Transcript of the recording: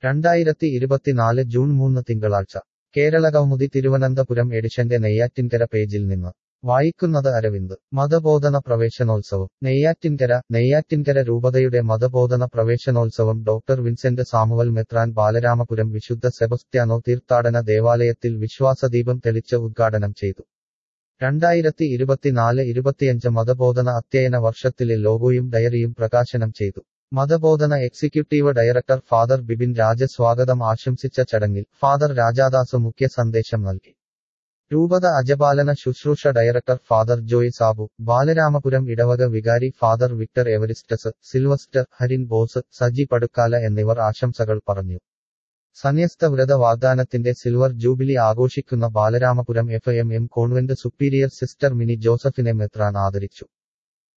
രണ്ടായിരത്തി ഇരുപത്തിനാല് ജൂൺ മൂന്ന് തിങ്കളാഴ്ച കേരളകൗമുദി തിരുവനന്തപുരം എഡിഷന്റെ നെയ്യാറ്റിൻകര പേജിൽ നിന്ന് വായിക്കുന്നത് അരവിന്ദ് മതബോധന പ്രവേശനോത്സവം നെയ്യാറ്റിൻകര നെയ്യാറ്റിൻകര രൂപതയുടെ മതബോധന പ്രവേശനോത്സവം ഡോക്ടർ വിൻസെന്റ് സാമുവൽ മെത്രാൻ ബാലരാമപുരം വിശുദ്ധ സെബസ്ത്യാനോ തീർത്ഥാടന ദേവാലയത്തിൽ വിശ്വാസദീപം തെളിച്ച് ഉദ്ഘാടനം ചെയ്തു രണ്ടായിരത്തി ഇരുപത്തിനാല് ഇരുപത്തിയഞ്ച് മതബോധന അധ്യയന വർഷത്തിലെ ലോഗോയും ഡയറിയും പ്രകാശനം ചെയ്തു മതബോധന executive director father Bibin Raja സ്വാഗതം ആശംസിച്ച ചടങ്ങിൽ ഫാദർ രാജാദാസ് മുഖ്യ സന്ദേശം നൽകി രൂപത അജപാലന ശുശ്രൂഷ director father Joy Sabu Balaramapuram ഇടവക വികാരി father Victor Evaristus Sylvester Harin Bose Saji Padukkala എന്നിവർ ആശംസകൾ പറഞ്ഞു സന്യസ്ത വ്രത വാഗ്ദാനത്തിന്റെ സിൽവർ ജൂബിലി ആഘോഷിക്കുന്ന Balaramapuram F M M convent superior sister Mini ജോസഫിനെ മെത്രാൻ ആദരിച്ചു